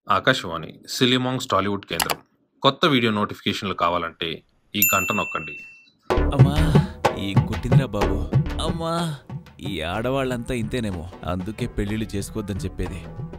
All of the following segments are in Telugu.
ఆకాశవాణి సిలిమాంగ్స్ టాలీవుడ్ కేంద్రం కొత్త వీడియో నోటిఫికేషన్లు కావాలంటే ఈ గంట నొక్కండి అమ్మా ఈ కుట్టిందిరా బాబు అమ్మా ఈ ఆడవాళ్ళంతా ఇంతేనేమో అందుకే పెళ్లిళ్ళు చేసుకోవద్దని చెప్పేది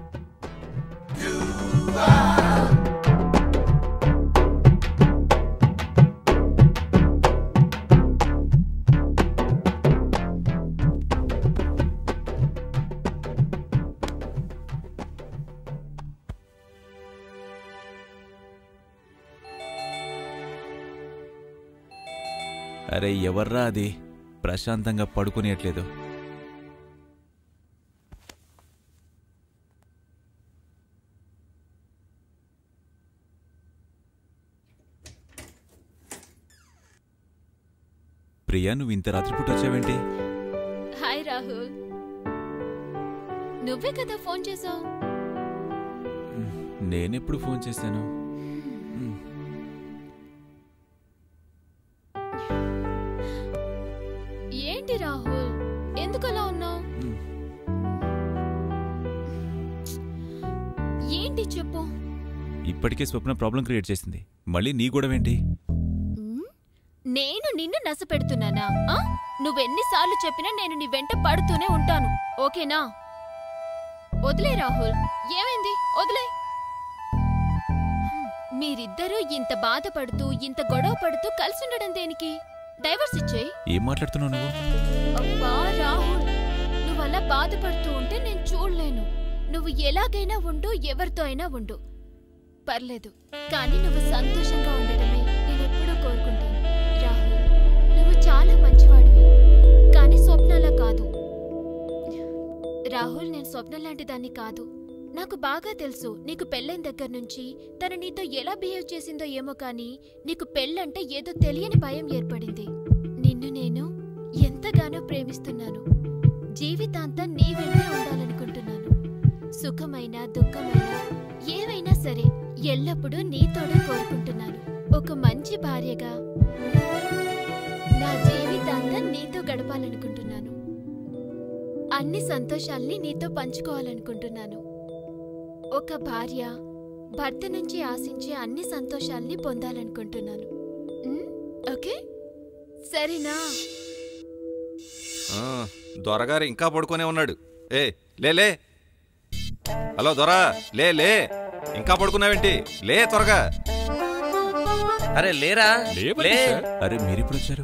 అరే ఎవర్రా అది ప్రశాంతంగా పడుకునేట్లేదు ప్రియా నువ్వు ఇంత రాత్రిపూట వచ్చావేంటి హాయ్ రాహుల్ నువ్వే కదా ఫోన్ చేసావు నేనెప్పుడు ఫోన్ చేశాను మ్, ఏంటి రాహుల్ ఎందుకు అలా ఉన్నావు మ్. ఏంటి చెప్పు ఇప్పటికే స్వప్న ప్రాబ్లం క్రియేట్ చేసింది మళ్ళీ నీ గొడవేంటి మ్? నేను నిన్ను నస పెడుతున్నానా ఆ? నువ్వెన్నిసార్లు చెప్పినా నేను నీ వెంట పడుతూనే ఉంటాను ఓకేనా వదిలే రాహుల్ ఏమైంది వదిలే హ్మ్, మీరిద్దరూ ఇంత బాధపడుతూ ఇంత గొడవ పడుతూ కలిసి ఉండడం దేనికి డైవర్స్ ఇచ్చేయి ఏం మాట్లాడుతున్నావు నువ్వు అబ్బా రాహుల్ నువ్వు అలా బాధపడుతూ ఉంటే నేను చూడలేను నువ్వు ఎలాగైనా ఉండు ఎవరితో అయినా ఉండు పర్లేదు కానీ నువ్వు సంతోషంగా ఉండడమే నేను ఎప్పుడూ కోరుకుంటాను రాహుల్ నువ్వు చాలా మంచివాడివి కానీ స్వప్నలా కాదు రాహుల్ నేను స్వప్న లాంటి దాన్ని కాదు నాకు బాగా తెలుసు నీకు పెళ్ళైన దగ్గర నుంచి తను నీతో ఎలా బిహేవ్ చేసిందో ఏమో కానీ నీకు పెళ్ళంటే ఏదో తెలియని భయం ఏర్పడింది నిన్ను నేను ఎంతగానో ప్రేమిస్తున్నాను జీవితాంతం నీ వెంటే ఉండాలనుకుంటున్నాను సుఖమైన దుఃఖమైన ఏవైనా సరే ఎల్లప్పుడూ నీతోడే కోరుకుంటున్నాను ఒక మంచి భార్యగా నా జీవితాంతం నీతో గడపాలనుకుంటున్నాను అన్ని సంతోషాల్ని నీతో పంచుకోవాలనుకుంటున్నాను ఒక భార్య భర్త నుంచి ఆశించే అన్ని సంతోషాల్ని పొందాలనుకుంటున్నాను ఉమ్, ఓకే సరేనా ఆ, దొరగారు ఇంకా పడుకొనే ఉన్నాడు ఏ లే లే హలో దొర లే లే ఇంకా పడుకున్నావేంటి లే త్వరగా అరే లేరా లే అరే మీరెప్పుడు వచ్చారు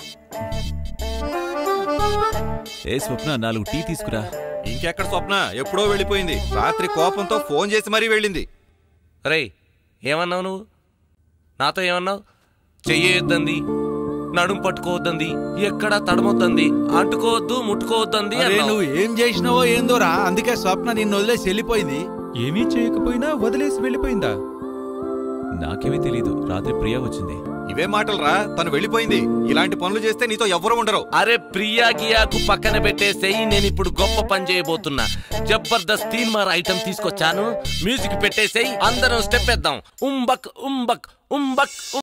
ఏ స్వప్న నాలుగు టీ తీసుకురా ఇంకెక్కడ స్వప్న ఎప్పుడో వెళ్ళిపోయింది రాత్రి కోపంతో ఫోన్ చేసి మరీ వెళ్ళింది రే ఏమన్నావు నువ్వు నాతో ఏమన్నావు చెయ్యొద్దంది నడుం పట్టుకోవద్దంది ఎక్కడ తడమొద్దంది అంటుకోవద్దు ముట్టుకోవద్దంది అరే అన్నావు. నువ్వు ఏం చేసినావో ఏందోరా అందుకే స్వప్న నిన్ను వదిలేసి వెళ్ళిపోయింది ఏమీ చేయకపోయినా వదిలేసి వెళ్ళిపోయిందా నాకేమీ తెలీదు రాత్రి ప్రియా వచ్చింది ఇవే మాటలు రా తను వెళ్ళిపోయింది ఇలాంటి పనులు చేస్తే నీతో ఎవ్వరూ ఉండరు అరే ప్రియా గియాకు పక్కన పెట్టేసేయి నేను ఇప్పుడు గొప్ప పని చేయబోతున్నా జబర్దస్త్ తీన్ మార్ ఐటమ్ తీసుకొచ్చాను మ్యూజిక్ పెట్టేసేయి అందరం స్టెప్ వేద్దాం ఉంబక్ ఉంబక్ ఉంబక్